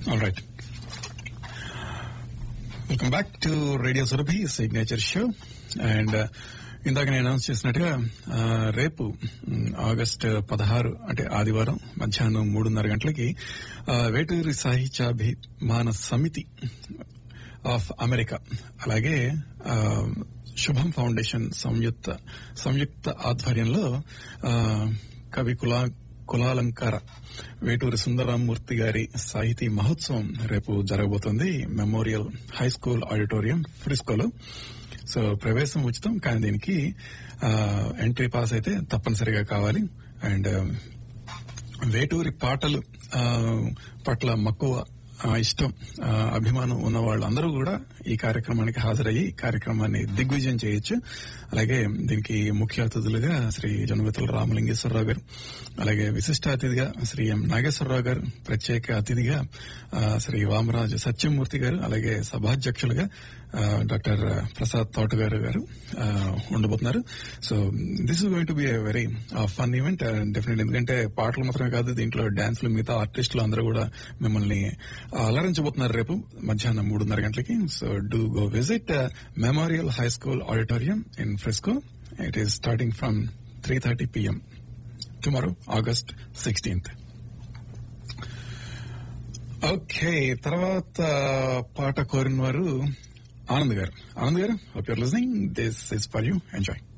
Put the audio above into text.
All right. Welcome back to radio Surabhi signature show and ఇందాక నేను announce చేసినట్టుగా ఆ, రేపు మ్, ఆగస్ట్ పదహారు అంటే ఆదివారం మధ్యాహ్నం మూడున్నర గంటలకి ఆ, వేటూరి సాహిత్యాభిమాన సమితి ఆఫ్ అమెరికా అలాగే ఆ, శుభం ఫౌండేషన్ సంయుక్త సంయుక్త ఆధ్వర్యంలో ఆ, కవి కులా కులాలంకార వేటూరి సుందరరామూర్తి గారి సాహితీ మహోత్సవం రేపు జరగబోతోంది మెమోరియల్ హై స్కూల్ ఆడిటోరియం ఫ్రిస్కోలో సో ప్రవేశం ఉచితం కానీ దీనికి ఆ, ఎంట్రీ పాస్ అయితే తప్పనిసరిగా కావాలి అండ్ వేటూరి పాటలు ఆ, పట్ల మక్కువ ఆ, ఇష్టం ఆ, అభిమానం ఉన్న వాళ్ళందరూ కూడా ఈ కార్యక్రమానికి హాజరయ్యి ఈ కార్యక్రమాన్ని దిగ్విజయం చేయొచ్చు అలాగే దీనికి ముఖ్య అతిథులుగా శ్రీ జనవితుల రామలింగేశ్వరరావు గారు అలాగే విశిష్ట అతిథిగా శ్రీ ఎం నాగేశ్వరరావు గారు ప్రత్యేక అతిథిగా ఆ, శ్రీ వామరాజు సత్యమూర్తి గారు అలాగే సభాధ్యక్షులుగా ఆ, డాక్టర్ ప్రసాద్ తోటగారు గారు ఆ, ఉండబోతున్నారు so this is going to be a very fun event definite ఎందుకంటే పాటలు మాత్రమే కాదు దీంట్లో డాన్స్లు మిగతా ఆర్టిస్టులు అందరూ కూడా మిమ్మల్ని అలరించబోతున్నారు రేపు మధ్యాహ్నం మూడున్నర గంటలకి so do go visit memorial high school auditorium in Frisco it is starting from three thirty PM tomorrow August sixteenth okay తర్వాత పాట కోరిన వారు ఆనంద్ గారు ఆనంద్ గారు hope you're listening this is for you enjoy